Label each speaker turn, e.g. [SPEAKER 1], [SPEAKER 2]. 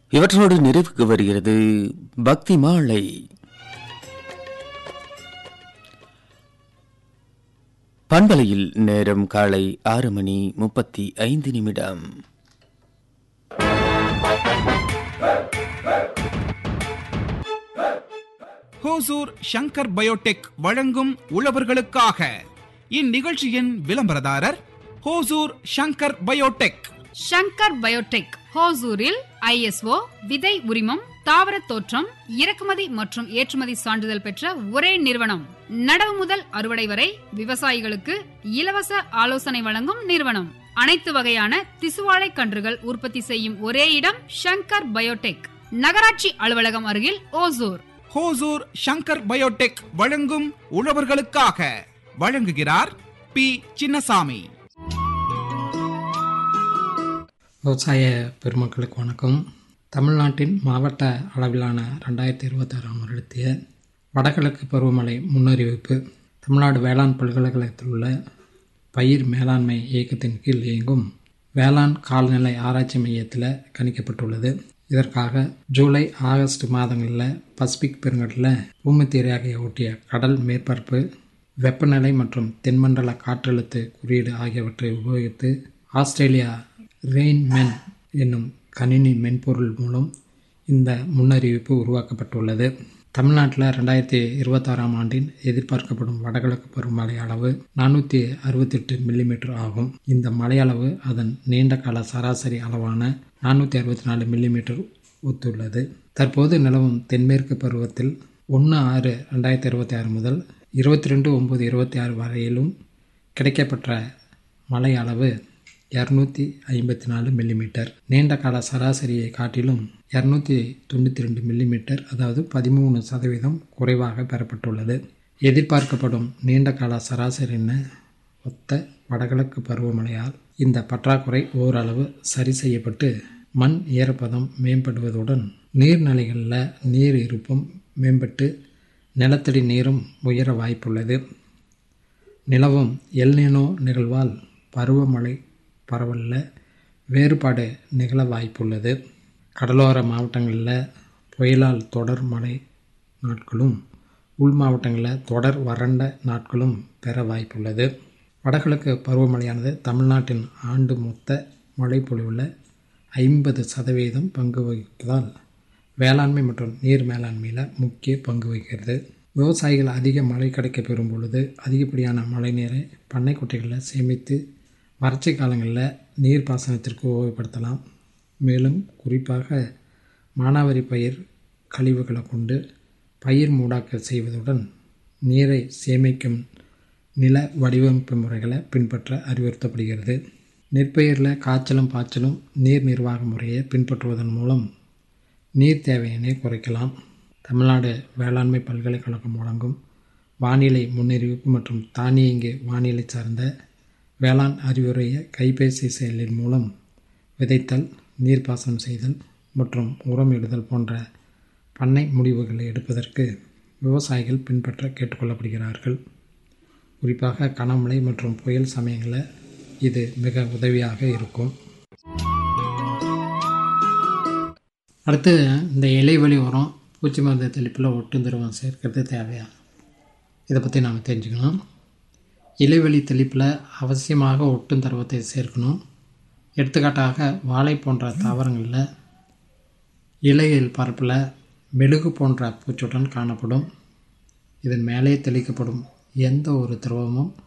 [SPEAKER 1] இவற்றோடு நிறைவுக்கு வருகிறது பக்தி மாலை பண்பலையில் நேரம் காலை ஆறு மணி முப்பத்தி ஐந்து நிமிடம்
[SPEAKER 2] ஹோசூர் ஷங்கர் பயோடெக் வழங்கும் உழவர்களுக்காக இந்நிகழ்ச்சியின் விளம்பரதாரர் ஹோசூர் ஷங்கர் பயோடெக்
[SPEAKER 3] ஷங்கர் பயோடெக் ஹோசூரில் ஐஎஸ்ஓ விதை உரிமம் தாவர தோற்றம் இறக்குமதி மற்றும் ஏற்றுமதி சான்றிதழ் பெற்ற ஒரே நிறுவனம் நடவு முதல் அறுவடை வரை விவசாயிகளுக்கு இலவச ஆலோசனை வழங்கும் நிறுவனம் அனைத்து வகையான திசுவாழை கன்றுகள் உற்பத்தி செய்யும் ஒரே இடம் ஷங்கர் பயோடெக் நகராட்சி அலுவலகம் அருகில் ஓசூர்
[SPEAKER 2] ஹோசூர் ஷங்கர் பயோடெக் வழங்கும் உழவர்களுக்காக வழங்குகிறார் பி சின்னசாமி
[SPEAKER 4] விவசாய பெருமக்களுக்கு வணக்கம் தமிழ்நாட்டின் மாவட்ட அளவிலான ரெண்டாயிரத்தி இருபத்தாறாம் வருடத்திய வடகிழக்கு பருவமழை முன்னறிவிப்பு தமிழ்நாடு வேளாண் பல்கலைக்கழகத்தில் உள்ள பயிர் மேலாண்மை இயக்கத்தின் கீழ் இயங்கும் வேளாண் கால்நிலை ஆராய்ச்சி மையத்தில் கணிக்கப்பட்டுள்ளது இதற்காக ஜூலை ஆகஸ்ட் மாதங்களில் பசிபிக் பெருங்கடலில் பூமத்தியரையாக ஒட்டிய கடல் மேற்பரப்பு வெப்பநிலை மற்றும் தென்மண்டல காற்றழுத்த குறியீடு ஆகியவற்றை உபயோகித்து ஆஸ்திரேலியா ரெயின்மென் என்னும் கணினி மென்பொருள் மூலம் இந்த முன்னறிவிப்பு உருவாக்கப்பட்டுள்ளது தமிழ்நாட்டில் ரெண்டாயிரத்தி இருபத்தாறாம் ஆண்டின் எதிர்பார்க்கப்படும் வடகிழக்கு பருவமழை அளவு நானூற்றி அறுபத்தெட்டு மில்லிமீட்டர் ஆகும் இந்த மழையளவு அதன் நீண்ட கால சராசரி அளவான நானூற்றி அறுபத்தி நாலு மில்லிமீட்டர் ஒத்துள்ளது தற்போது நிலவும் தென்மேற்கு பருவத்தில் ஒன்று ஆறு ரெண்டாயிரத்தி இருபத்தி ஆறு முதல் இருபத்தி ரெண்டு ஒம்பது இருபத்தி ஆறு வரையிலும் கிடைக்கப்பெற்ற மழை அளவு இரநூத்தி ஐம்பத்தி நாலு மில்லிமீட்டர் நீண்ட கால சராசரியை காட்டிலும் இரநூத்தி தொண்ணூற்றி ரெண்டு மில்லிமீட்டர் அதாவது பதிமூணு சதவீதம் குறைவாக பெறப்பட்டுள்ளது எதிர்பார்க்கப்படும் நீண்ட கால சராசரின்னு ஒத்த வடகிழக்கு பருவமழையால் இந்த பற்றாக்குறை ஓரளவு சரி செய்யப்பட்டு மண் ஈரப்பதம் மேம்படுவதுடன் நீர்நிலைகளில் நீர் இருப்பும் மேம்பட்டு நிலத்தடி நீரும் உயர வாய்ப்புள்ளது நிலவும் எல்னினோ நிகழ்வால் பருவமழை பரவலில் வேறுபாடு நிகழ வாய்ப்புள்ளது கடலோர மாவட்டங்களில் புயலால் தொடர் மழை நாட்களும் உள் மாவட்டங்களில் தொடர் வறண்ட நாட்களும் பெற வாய்ப்புள்ளது வடகிழக்கு பருவமழையானது தமிழ்நாட்டின் ஆண்டு மொத்த மழைப்பொழிவில் ஐம்பது சதவீதம் பங்கு வகிப்பதால் வேளாண்மை மற்றும் நீர் மேலாண்மையில் முக்கிய பங்கு வகிக்கிறது விவசாயிகள் அதிக மழை கிடைக்க பெறும் பொழுது அதிகப்படியான மழை நீரை பண்ணை குட்டைகளில் சேமித்து வறட்சி காலங்களில் நீர் பாசனத்திற்கு உபயோகப்படுத்தலாம் மேலும் குறிப்பாக மானாவாரி பயிர் கழிவுகளை கொண்டு பயிர் மூடாக்கல் செய்வதுடன் நீரை சேமிக்கும் நில வடிவமைப்பு முறைகளை பின்பற்ற அறிவுறுத்தப்படுகிறது நெற்பயிரில் காய்ச்சலும் பாய்ச்சலும் நீர் நிர்வாக முறையை பின்பற்றுவதன் மூலம் நீர் தேவையினை குறைக்கலாம் தமிழ்நாடு வேளாண்மை பல்கலைக்கழகம் வழங்கும் வானிலை முன்னறிவிப்பு மற்றும் தானியங்கி வானிலை சார்ந்த வேளாண் அறிவுரையை கைபேசி செயலின் மூலம் விதைத்தல் நீர்ப்பாசனம் செய்தல் மற்றும் உரமிடுதல் போன்ற பண்ணை முடிவுகளை எடுப்பதற்கு விவசாயிகள் பின்பற்ற கேட்டுக்கொள்ளப்படுகிறார்கள் குறிப்பாக கனமழை மற்றும் புயல் சமயங்களில் இது மிக உதவியாக இருக்கும் அடுத்து இந்த இலைவெளி உரம் பூச்சி மருந்து தெளிப்பில் ஒட்டு திரவம் சேர்க்கிறது தேவையா இதை பற்றி நாம் தெரிஞ்சுக்கணும் இலைவெளி தெளிப்பில் அவசியமாக ஒட்டும் திரவத்தை சேர்க்கணும் எடுத்துக்காட்டாக வாழை போன்ற தாவரங்களில் இலையில் பரப்பில் மெழுகு போன்ற பூச்சுடன் காணப்படும் இதன் மேலே தெளிக்கப்படும் எந்த ஒரு திரவமும்